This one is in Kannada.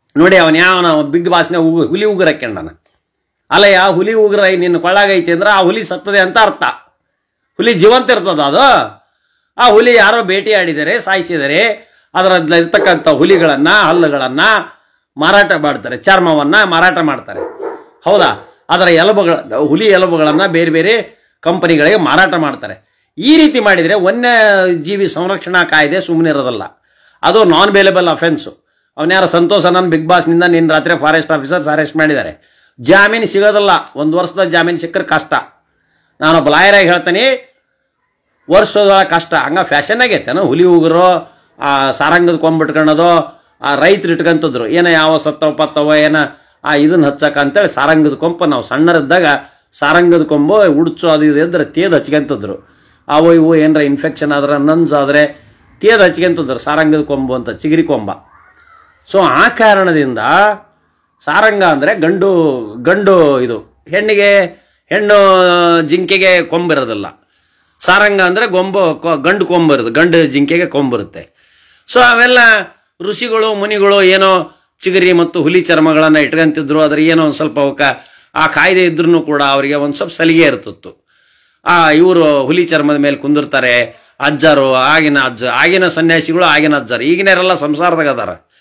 ನೋಡಿ ಅವನ ಯಾವನ ಬಿಗ್ ಬಾಸ್ನ ಉಗು ಹುಲಿ ಉಗುರ ಹಾಕ್ಯಂಡನ ಅಲ್ಲಯ್ಯ ಹುಲಿ ಉಗುರ ನಿನ್ನ ಕೊಳ್ಳಾಗೈತಿ ಅಂದ್ರೆ ಆ ಹುಲಿ ಸತ್ತದೆ ಅಂತ ಅರ್ಥ ಹುಲಿ ಜೀವಂತ ಇರ್ತದ ಅದು ಆ ಹುಲಿ ಯಾರೋ ಭೇಟಿ ಆಡಿದರೆ ಸಾಯಿಸಿದರೆ ಅದರಲ್ಲಿ ಇರ್ತಕ್ಕಂಥ ಹುಲಿಗಳನ್ನ ಹಲ್ಲುಗಳನ್ನ ಮಾರಾಟ ಮಾಡ್ತಾರೆ ಚರ್ಮವನ್ನ ಮಾರಾಟ ಮಾಡ್ತಾರೆ ಹೌದಾ ಅದರ ಎಲುಬುಗಳ ಹುಲಿ ಎಲುಬುಗಳನ್ನ ಬೇರೆ ಬೇರೆ ಕಂಪನಿಗಳಿಗೆ ಮಾರಾಟ ಮಾಡ್ತಾರೆ ಈ ರೀತಿ ಮಾಡಿದರೆ ವನ್ಯ ಜೀವಿ ಸಂರಕ್ಷಣಾ ಕಾಯ್ದೆ ಸುಮ್ಮನೆ ಇರೋದಲ್ಲ ಅದು ನಾನ್ ಬೇಲೆಬಲ್ ಅಫೆನ್ಸು ಅವನ್ಯಾರ ಸಂತೋಷ್ ಅನಂತ್ ಬಿಗ್ ಬಾಸ್ನಿಂದ ನಿನ್ನ ರಾತ್ರಿ ಫಾರೆಸ್ಟ್ ಆಫೀಸರ್ಸ್ ಅರೆಸ್ಟ್ ಮಾಡಿದ್ದಾರೆ ಜಾಮೀನು ಸಿಗೋದಲ್ಲ ಒಂದು ವರ್ಷದ ಜಾಮೀನು ಸಿಕ್ಕರೆ ಕಷ್ಟ ನಾನು ಲಾಯರಾಗಿ ಹೇಳ್ತೀನಿ ವರ್ಷದ ಕಷ್ಟ ಹಂಗ ಫ್ಯಾಷನ್ ಆಗೈತೇನ ಹುಲಿ ಉಗುರು ಆ ಸಾರಂಗದ ಕೊಂಬಿಟ್ಕೊಳ್ಳೋದು ಆ ರೈತರು ಇಟ್ಕೊಂತಿದ್ರು ಏನೋ ಯಾವ ಸತ್ತವ ಪತ್ತವ ಏನ ಆ ಇದನ್ನ ಹಚ್ಚಕ ಅಂತೇಳಿ ಸಾರಂಗದ ಕೊಂಪ ನಾವು ಸಣ್ಣರಿದ್ದಾಗ ಸಾರಂಗದ ಕೊಂಬು ಉಡ್ಚು ಅದು ಇದು ಇದ್ರೆ ತೇದ್ ಹಚ್ಕೊಂತಿದ್ರು ಅವು ಇವು ಏನಾರ ಇನ್ಫೆಕ್ಷನ್ ಆದ್ರೆ ನನ್ಸ್ ಆದ್ರೆ ತೇದ್ ಹಚ್ಕೊಂತಿದ್ರು ಸಾರಂಗದ ಕೊಂಬು ಅಂತ ಚಿಗಿರಿ ಕೊಂಬ ಸೊ ಆ ಕಾರಣದಿಂದ ಸಾರಂಗ ಅಂದ್ರೆ ಗಂಡು ಗಂಡು ಇದು ಹೆಣ್ಣಿಗೆ ಹೆಣ್ಣು ಜಿಂಕೆಗೆ ಕೊಂಬಿರೋದಿಲ್ಲ ಸಾರಂಗ ಅಂದ್ರೆ ಗೊಂಬು ಕೊ- ಗಂಡು ಕೊಂಬಿರುತ್ತೆ ಗಂಡು ಜಿಂಕೆಗೆ ಕೊಂಬಿರುತ್ತೆ ಸೊ ಅವೆಲ್ಲ ಋಷಿಗಳು ಮುನಿಗಳು ಏನೋ ಚಿಗರಿ ಮತ್ತು ಹುಲಿ ಚರ್ಮಗಳನ್ನ ಇಟ್ಕೊಂತಿದ್ರು ಅದ್ರ ಏನೋ ಒಂದು ಸ್ವಲ್ಪ ಅವಕ್ಕ ಆ ಕಾಯ್ದೆ ಇದ್ರೂ ಕೂಡ ಅವರಿಗೆ ಒಂದು ಸ್ವಲ್ಪ ಸಲಿಗೆ ಇರ್ತಿತ್ತು ಆ ಇವರು ಹುಲಿ ಚರ್ಮದ ಮೇಲೆ ಕುಂದಿರ್ತಾರೆ ಅಜ್ಜರು ಆಗಿನ ಅಜ್ಜ ಆಗಿನ ಸನ್ಯಾಸಿಗಳು ಆಗಿನ ಅಜ್ಜರು ಈಗಿನವರೆಲ್ಲ ಸಂಸಾರದಾಗ ಅದಾರ